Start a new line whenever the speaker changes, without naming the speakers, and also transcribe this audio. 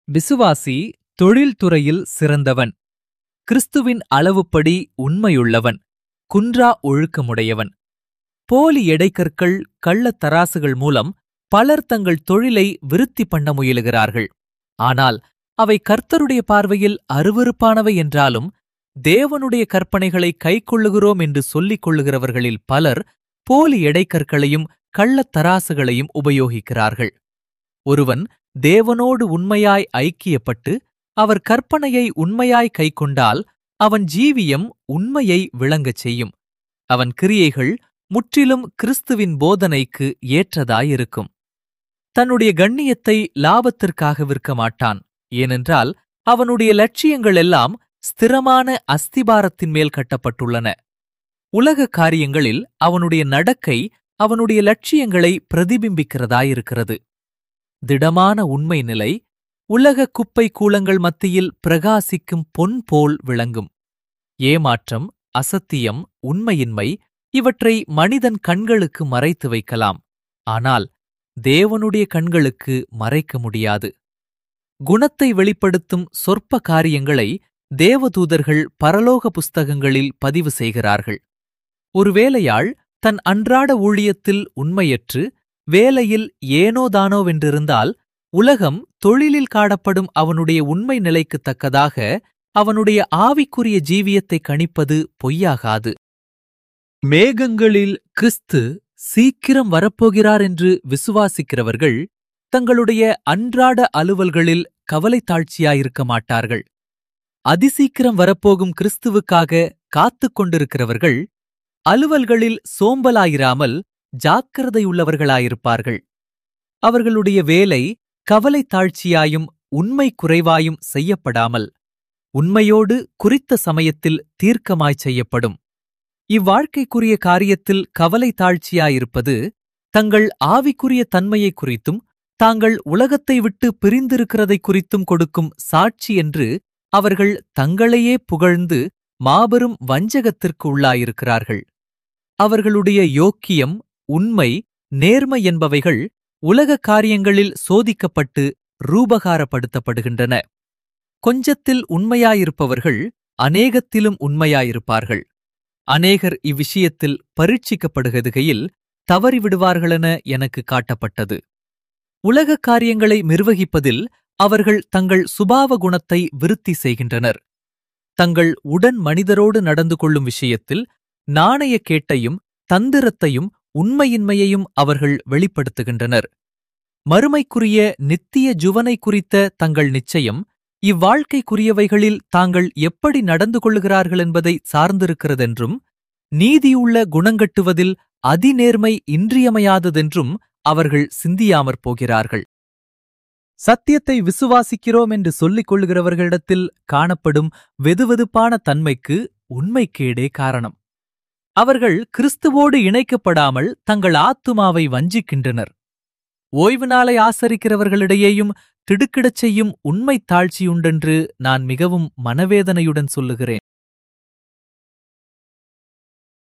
விசுவாசி தொழில்துறையில் சிறந்தவன் கிறிஸ்துவின் அளவுப்படி உண்மையுள்ளவன் குன்றா ஒழுக்கமுடையவன் போலி எடைக்கற்கள் கள்ளத் தராசுகள் மூலம் பலர் தங்கள் தொழிலை விருத்தி பண்ண முயலுகிறார்கள் ஆனால் அவை கர்த்தருடைய பார்வையில் அருவருப்பானவை என்றாலும் தேவனுடைய கற்பனைகளை கைக்கொள்ளுகிறோம் என்று சொல்லிக் கொள்ளுகிறவர்களில் பலர் போலி எடைக்கற்களையும் கள்ளத் தராசுகளையும் உபயோகிக்கிறார்கள் ஒருவன் தேவனோடு உண்மையாய் ஐக்கியப்பட்டு அவர் கற்பனையை உண்மையாய் கைக்கொண்டால் அவன் ஜீவியம் உண்மையை விளங்கச் செய்யும் அவன் கிரியைகள் முற்றிலும் கிறிஸ்துவின் போதனைக்கு ஏற்றதாயிருக்கும் தன்னுடைய கண்ணியத்தை லாபத்திற்காக விற்க மாட்டான் ஏனென்றால் அவனுடைய லட்சியங்கள் எல்லாம் ஸ்திரமான அஸ்திபாரத்தின் மேல் கட்டப்பட்டுள்ளன உலக காரியங்களில் அவனுடைய நடக்கை அவனுடைய லட்சியங்களை பிரதிபிம்பிக்கிறதாயிருக்கிறது திடமான உண்மை நிலை உலக குப்பை கூலங்கள் மத்தியில் பிரகாசிக்கும் பொன் போல் விளங்கும் ஏமாற்றம் அசத்தியம் உண்மையின்மை இவற்றை மனிதன் கண்களுக்கு மறைத்து வைக்கலாம் ஆனால் தேவனுடைய கண்களுக்கு மறைக்க முடியாது குணத்தை வெளிப்படுத்தும் சொற்ப காரியங்களை தேவதூதர்கள் பரலோக புஸ்தகங்களில் பதிவு செய்கிறார்கள் ஒரு வேலையாள் தன் அன்றாட ஊழியத்தில் உண்மையற்று வேலையில் ஏனோதானோவென்றிருந்தால் உலகம் தொழிலில் காணப்படும் அவனுடைய உண்மை நிலைக்குத் தக்கதாக அவனுடைய ஆவிக்குரிய ஜீவியத்தை கணிப்பது பொய்யாகாது மேகங்களில் கிறிஸ்து சீக்கிரம் வரப்போகிறார் என்று விசுவாசிக்கிறவர்கள் தங்களுடைய அன்றாட அலுவல்களில் கவலை தாழ்ச்சியாயிருக்க மாட்டார்கள் அதிசீக்கிரம் வரப்போகும் கிறிஸ்துவுக்காக காத்துக் கொண்டிருக்கிறவர்கள் அலுவல்களில் சோம்பலாயிராமல் ஜாக்கிரதையுள்ளவர்களாயிருப்பார்கள் அவர்களுடைய வேலை கவலை தாழ்ச்சியாயும் உண்மை குறைவாயும் செய்யப்படாமல் உண்மையோடு குறித்த சமயத்தில் தீர்க்கமாய் செய்யப்படும் இவ்வாழ்க்கைக்குரிய காரியத்தில் கவலை தாழ்ச்சியாயிருப்பது தங்கள் ஆவிக்குரிய தன்மையை குறித்தும் தாங்கள் உலகத்தை விட்டு பிரிந்திருக்கிறதை குறித்தும் கொடுக்கும் சாட்சி என்று அவர்கள் தங்களையே புகழ்ந்து மாபெரும் வஞ்சகத்திற்கு உள்ளாயிருக்கிறார்கள் அவர்களுடைய யோக்கியம் உண்மை நேர்மை என்பவைகள் உலக காரியங்களில் சோதிக்கப்பட்டு ரூபகாரப்படுத்தப்படுகின்றன கொஞ்சத்தில் உண்மையாயிருப்பவர்கள் அநேகத்திலும் உண்மையாயிருப்பார்கள் அநேகர் இவ்விஷயத்தில் பரீட்சிக்கப்படுகையில் தவறிவிடுவார்களென எனக்கு காட்டப்பட்டது உலக காரியங்களை நிர்வகிப்பதில் அவர்கள் தங்கள் சுபாவ குணத்தை விருத்தி செய்கின்றனர் தங்கள் உடன் மனிதரோடு நடந்து கொள்ளும் விஷயத்தில் நாணயக்கேட்டையும் தந்திரத்தையும் உண்மையின்மையையும் அவர்கள் வெளிப்படுத்துகின்றனர் மறுமைக்குரிய நித்திய ஜுவனை குறித்த தங்கள் நிச்சயம் இவ்வாழ்க்கைக்குரியவைகளில் தாங்கள் எப்படி நடந்து கொள்ளுகிறார்கள் என்பதை சார்ந்திருக்கிறதென்றும் நீதியுள்ள குணங்கட்டுவதில் அதிநேர்மை இன்றியமையாததென்றும் அவர்கள் சிந்தியாமற் போகிறார்கள் சத்தியத்தை விசுவாசிக்கிறோம் என்று சொல்லிக் கொள்ளுகிறவர்களிடத்தில் காணப்படும் வெதுவெதுப்பான தன்மைக்கு உண்மைக்கேடே காரணம் அவர்கள் கிறிஸ்துவோடு இணைக்கப்படாமல் தங்கள் ஆத்துமாவை வஞ்சிக்கின்றனர் ஓய்வு நாளை ஆசரிக்கிறவர்களிடையேயும் திடுக்கிடச் செய்யும் உண்மை தாழ்ச்சியுண்டென்று நான் மிகவும் மனவேதனையுடன் சொல்லுகிறேன்